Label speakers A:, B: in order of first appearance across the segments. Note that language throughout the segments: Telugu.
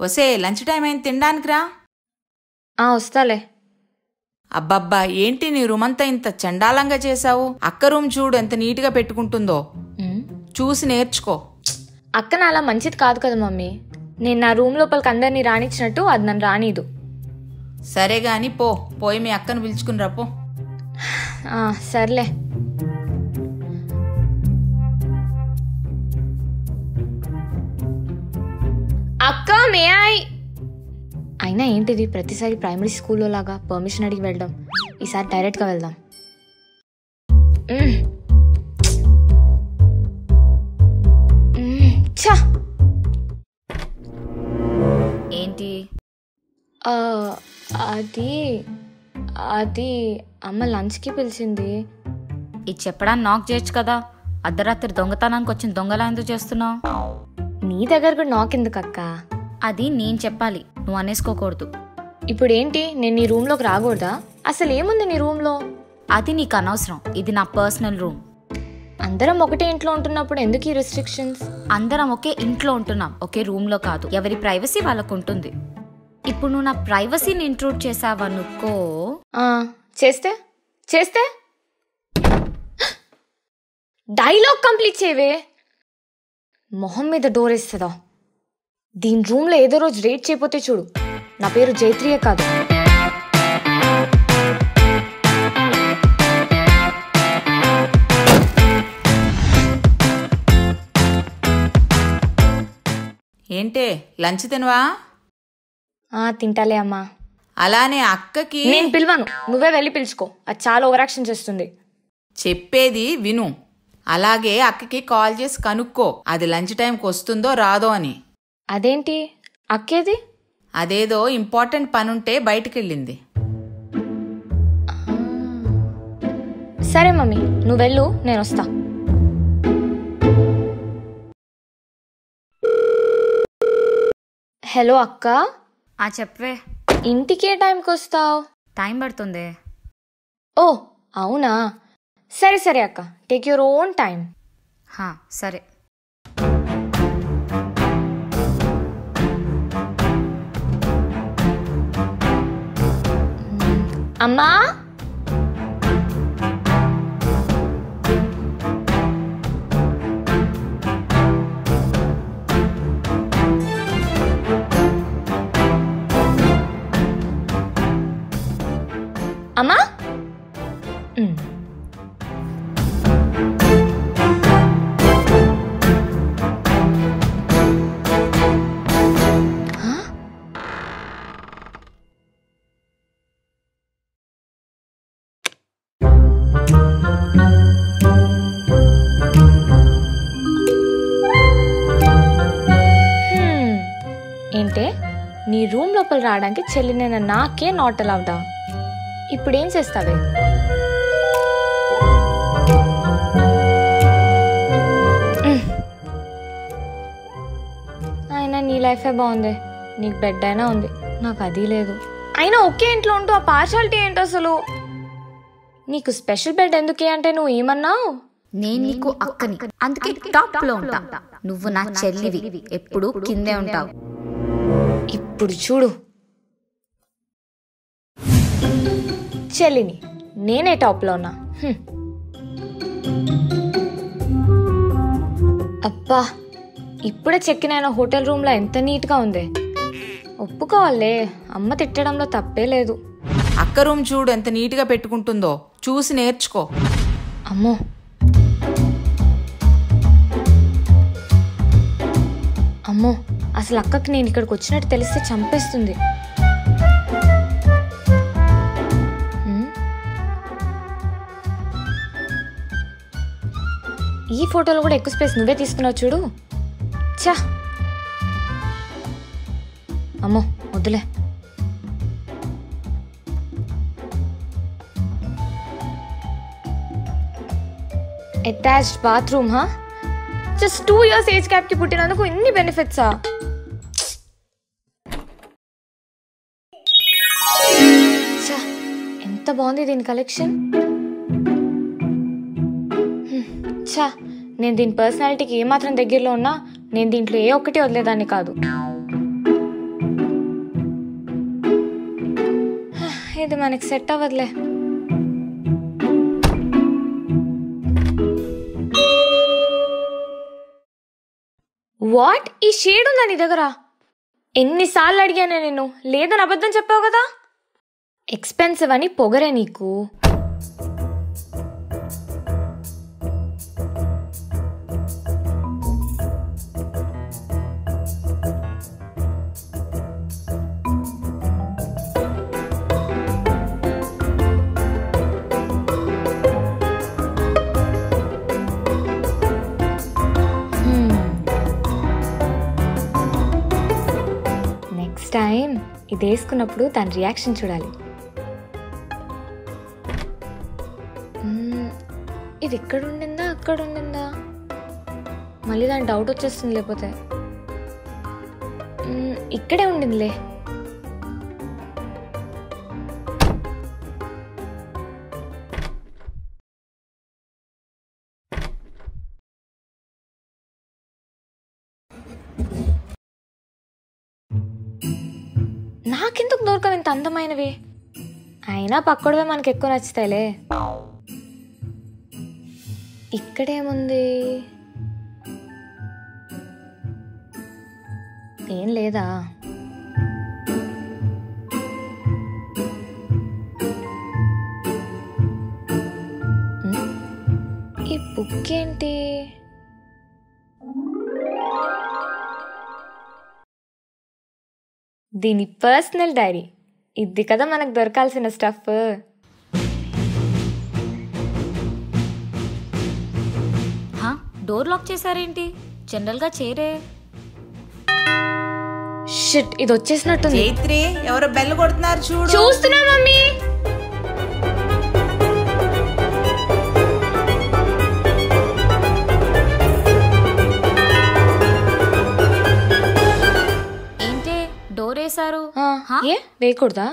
A: ఒసే లంచ్ టైం అయింది తినడానికి రా
B: ఆ వస్తాలే
A: అబ్బబ్బా ఏంటి నీ రూమ్ అంతా ఇంత చండాలంగా చేశావు అక్క రూమ్ చూడు ఎంత నీట్గా పెట్టుకుంటుందో
B: ఉమ్.
A: చూసి నేర్చుకో
B: అక్క నా అలా మంచిది కాదు కదా మమ్మీ నేను నా రూమ్ లోపలికి అందరినీ రానిచ్చినట్టు అది నన్ను రానీదు
A: సరే గాని పో పోయి మీ అక్కను పిలుచుకుని రా పో
B: ఆ, సర్లే అక్క మే ఐ అయినా ఏంటిది ప్రతిసారి ప్రైమరీ స్కూల్లో లాగా పర్మిషన్ అడిగి వెళ్దాం ఈసారి డైరెక్ట్గా వెళ్దాం మ్మ్. మ్మ్. ఛ!
C: ఏంటి
B: ఆ, అది అది అమ్మ లంచ్కి పిలిచింది
C: ఇది చెప్పడానికి నాక్ చేయొచ్చు కదా అర్ధరాత్రి దొంగతనానికి వచ్చిన దొంగలా ఎందుకు చేస్తున్నావు
B: నీ దగ్గర కూడా నాకెందుకు అక్క
C: అది నేను చెప్పాలి నువ్వు అనేసుకోకూడదు
B: ఇప్పుడు ఏంటి నేను నీ రూమ్లోకి రాకూడదా అసలు ఏముంది నీ రూమ్లో
C: అది నీకు అనవసరం ఇది నా పర్సనల్ రూమ్
B: అందరం ఒకటే ఇంట్లో ఉంటున్నప్పుడు ఎందుకు ఈ రెస్ట్రిక్షన్స్
C: అందరం ఒకే ఇంట్లో ఉంటున్నాం ఒకే రూమ్లో కాదు ఎవరి ప్రైవసీ వాళ్ళకు ఉంటుంది ఇప్పుడు నువ్వు నా ప్రైవసీని ఇంట్రూడ్ చేసావనుకో
B: చేస్తే చేస్తే డైలాగ్ కంప్లీట్ చేయవే మొహం మీద డోర్ వేస్తుందా దీని రూమ్లో ఏదో రోజు రేట్ చేయపోతే చూడు నా పేరు జైత్రియే కాదు
A: ఏంటే లంచ్ తినవా
B: ఆ, తింటాలే అమ్మా
A: అలానే అక్కకి
B: నేను పిలవను నువ్వే వెళ్ళి పిలుచుకో అది చాలా ఓవరాక్షన్ చేస్తుంది
A: చెప్పేది విను అలాగే అక్కకి కాల్ చేసి కనుక్కో అది లంచ్ టైంకి వస్తుందో రాదో అని
B: అదేంటి అక్కేది
A: అదేదో ఇంపార్టెంట్ పనుంటే బయటికెళ్ళింది
B: సరే మమ్మీ నువ్వు వెళ్ళు నేను వస్తా హలో అక్క
C: ఆ చెప్పవే
B: ఇంటికి ఏ టైంకి వస్తావు
C: టైం పడుతుంది
B: ఓ అవునా సరే సరే అక్క టేక్ యువర్ ఓన్ టైం
C: హా సరే
B: అమ్మా అమ్మా ఉమ్. హ? హ్మ్. ఏంటే నీ రూమ్ లోపల రావడానికి చెల్లినైన నాకే నాట్ అలౌడా ఇప్పుడేం చేస్తావే ఉమ్. అయినా నీ లైఫే బాగుంది నీకు బెడ్ అయినా ఉంది నాకు అది లేదు అయినా ఒకే ఇంట్లో ఉంటూ ఆ పార్షాలిటీ ఏంటి అసలు నీకు స్పెషల్ బెడ్ ఎందుకే అంటే నువ్వు ఏమన్నావు
C: నేను నీకు అక్కని అందుకే టాప్ లో ఉంటా నువ్వు నా చెల్లివి ఎప్పుడు కిందే ఉంటావు
B: ఇప్పుడు చూడు చెల్లిని నేనే టాప్లో ఉన్నా హ్మ్. అబ్బా ఇప్పుడే చెక్కిన ఆయన హోటల్ రూమ్లో ఎంత నీట్గా ఉంది ఒప్పుకోవాలే అమ్మ తిట్టడంలో తప్పే లేదు
A: అక్క రూమ్ చూడు ఎంత నీట్గా పెట్టుకుంటుందో చూసి నేర్చుకో
B: అమ్మో అమ్మో అసలు అక్కకి నేను ఇక్కడికి వచ్చినట్టు తెలిస్తే చంపేస్తుంది హ్మ్? ఈ ఫోటోలో కూడా ఎక్కువ స్పేస్ నువ్వే తీసుకున్నావు చూడు చా అమ్మో వద్దులే అటాచ్డ్ బాత్రూమ్ హా just two years age gap కి పుట్టినందుకు ఇన్ని బెనిఫిట్సా ఛ, ఎంత బాగుంది దీని కలెక్షన్ చా నేను దీని పర్సనాలిటీకి ఏమాత్రం దగ్గరలో ఉన్నా నేను దీంట్లో ఏ ఒక్కటి వదిలేదాన్ని కాదు ఇది మనకి సెట్ అవ్వదులే వాట్ ఈ షేడ్ ఉందా నీ దగ్గర ఎన్నిసార్లు అడిగానే నేను లేదని అబద్ధం చెప్పావు కదా ఎక్స్పెన్సివ్ అని పొగరే నీకు నెక్స్ట్ టైం ఇది వేసుకున్నప్పుడు తన రియాక్షన్ చూడాలి మ్మ్, ఇది ఇక్కడ ఉండిందా అక్కడ ఉండిందా మళ్ళీ దాని డౌట్ వచ్చేస్తుంది లేకపోతే మ్మ్, ఇక్కడే ఉండిందిలే నాకెందుకు దొరకవు ఇంత అందమైనవి అయినా పక్కడవే మనకి ఎక్కువ నచ్చుతాయిలే ఇక్కడేముంది ఏం లేదా ఉమ్, ఈ బుక్ ఏంటి దీని పర్సనల్ డైరీ ఇది కదా మనకు దొరకాల్సిన స్టఫ్
C: హా డోర్ లాక్ చేశారేంటి జనరల్గా చేరే
B: షిట్ ఇది వచ్చేసినట్టుంది
A: జైత్రి ఎవరో బెల్ కొడుతున్నారు చూడు
B: చూస్తున్నా మమ్మీ
C: ఏంటే డోర్ వేశారు
B: ఆ,
C: హా?
B: ఏ వేయకూడదా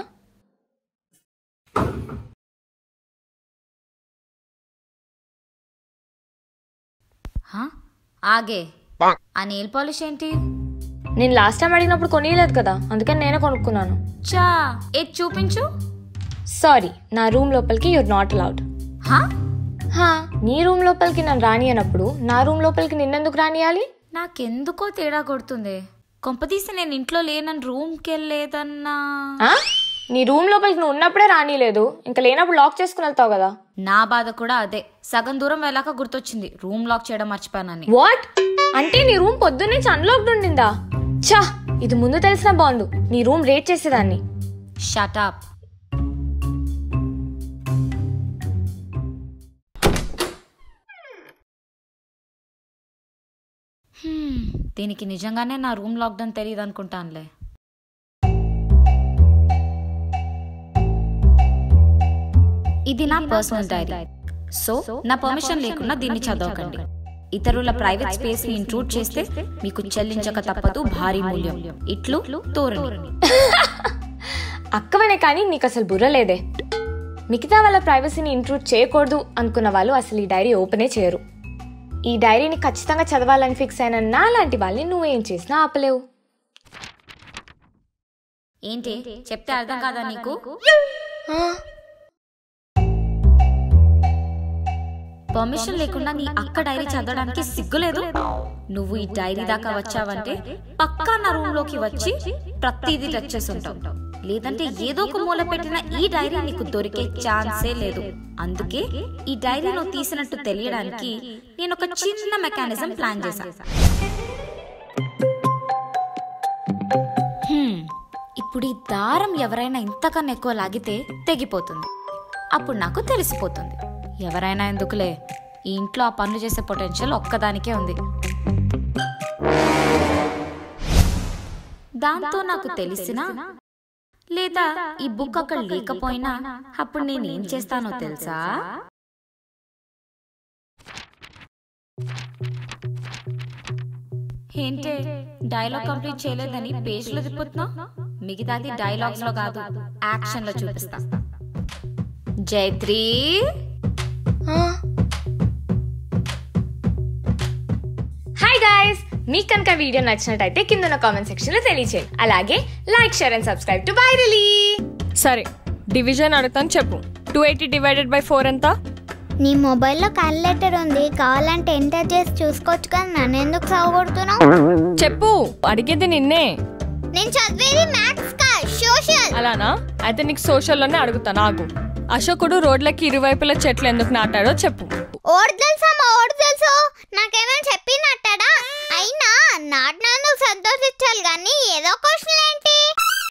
C: హా? ఆగే ఆ నెయిల్ పాలిష్ ఏంటి
B: నేను లాస్ట్ టైం అడిగినప్పుడు కొనియలేదు కదా అందుకని నేనే కొనుక్కున్నాను
C: చా ఏది చూపించు
B: సారీ నా రూమ్ లోపలికి యూర్ నాట్ అలౌడ్
C: హా
B: హా నీ రూమ్ లోపలికి నన్ను రానియనప్పుడు నా రూమ్ లోపలికి నిన్నెందుకు రానియాలి
C: నాకెందుకో తేడా కొడుతుంది కొంపదీసి నేను ఇంట్లో లేనని రూమ్కి వెళ్ళలేదన్నా
B: ఆ? నీ రూమ్ లోపలికి నువ్వు ఉన్నప్పుడే రానియలేదు ఇంకా లేనప్పుడు లాక్ చేసుకుని వెళ్తావు కదా
C: నా బాధ కూడా అదే సగం దూరం వెళ్ళాక గుర్తొచ్చింది రూమ్ లాక్ చేయడం మర్చిపోయానని
B: వాట్ అంటే నీ రూమ్ పొద్దున్నుంచి అన్లాక్డ్ ఉండిందా ఛా ఇది ముందు తెలిసిన బాగుండు నీ రూమ్ రేట్ చేసేదాన్ని
C: షటాప్ దీనికి నిజంగానే నా రూమ్ లాక్డౌన్ తెలియదు అనుకుంటానులే ఇది నా పర్సనల్ డైరీ సో నా పర్మిషన్ లేకుండా దీన్ని చదవకండి ఇతరుల ప్రైవేట్ స్పేస్ ని ఇంట్రూడ్ చేస్తే మీకు చెల్లించక తప్పదు భారీ మూల్యం ఇట్లు తోరణి
B: అక్కవనే కానీ నీకు అసలు బుర్ర లేదే మిగతా వాళ్ళ ప్రైవసీని ఇంట్రూడ్ చేయకూడదు అనుకున్న వాళ్ళు అసలు ఈ డైరీ ఓపెనే చేయరు ఈ డైరీని ఖచ్చితంగా చదవాలని ఫిక్స్ అయిన నా లాంటి వాళ్ళని నువ్వేం చేసినా ఆపలేవు
C: ఏంటి చెప్తే అర్థం కాదా నీకు
B: ఆ,
C: పర్మిషన్ లేకుండా నీ అక్క డైరీ చదవడానికి సిగ్గులేదు నువ్వు ఈ డైరీ దాకా వచ్చావంటే పక్కా నా రూమ్ లోకి వచ్చి ప్రతిదీ టచ్ చేసి ఉంటావు లేదంటే ఏదో ఒక మూల పెట్టిన ఈ డైరీ నీకు దొరికే ఛాన్సే లేదు అందుకే ఈ డైరీ నువ్వు తీసినట్టు తెలియడానికి నేను ఒక చిన్న మెకానిజం ప్లాన్ చేశాను హ్మ్, ఇప్పుడు ఈ దారం ఎవరైనా ఇంతకన్నా ఎక్కువ లాగితే తెగిపోతుంది అప్పుడు నాకు తెలిసిపోతుంది ఎవరైనా ఎందుకులే ఈ ఇంట్లో ఆ పనులు చేసే పొటెన్షియల్ ఒక్కదానికే ఉంది దాంతో నాకు తెలిసినా లేదా ఈ బుక్ అక్కడ లేకపోయినా అప్పుడు నేనేం చేస్తానో తెలుసా ఏంటే డైలాగ్ కంప్లీట్ చేయలేదని పేజ్ లో తిప్పుతున్నా మిగతాది డైలాగ్స్ లో కాదు యాక్షన్ లో చూపిస్తా జైత్రి
B: ఆ. హాయ్ గాయ్స్ మీకు కనుక వీడియో నచ్చినట్టయితే కింద కామెంట్ సెక్షన్ లో తెలియచేయండి అలాగే like share and subscribe to బై రిలీ
D: సరే డివిజన్ అడుగుతాను చెప్పు two eighty divided by four ఎంత
E: నీ మొబైల్లో క్యాలిక్యులేటర్ ఉంది కావాలంటే ఎంటర్ చేసి చూసుకోవచ్చు కానీ నన్ను ఎందుకు చదవగొడుతున్నావు
D: చెప్పు అడిగేది నిన్నే
E: నేను చదివేది మ్యాథ్స్ కా సోషల్
D: అలానా అయితే నీకు సోషల్లోనే అడుగుతాను ఆగు అశోకుడు రోడ్లకి ఇరువైపుల చెట్లు ఎందుకు నాటాడో చెప్పు
E: ఓడి తెలుసా మా ఓడి తెలుసు నాకేమైనా చెప్పినట్టడా అయినా నాటినందుకు సంతోషించాలి కానీ ఏదో క్వశ్చన్ ఏంటి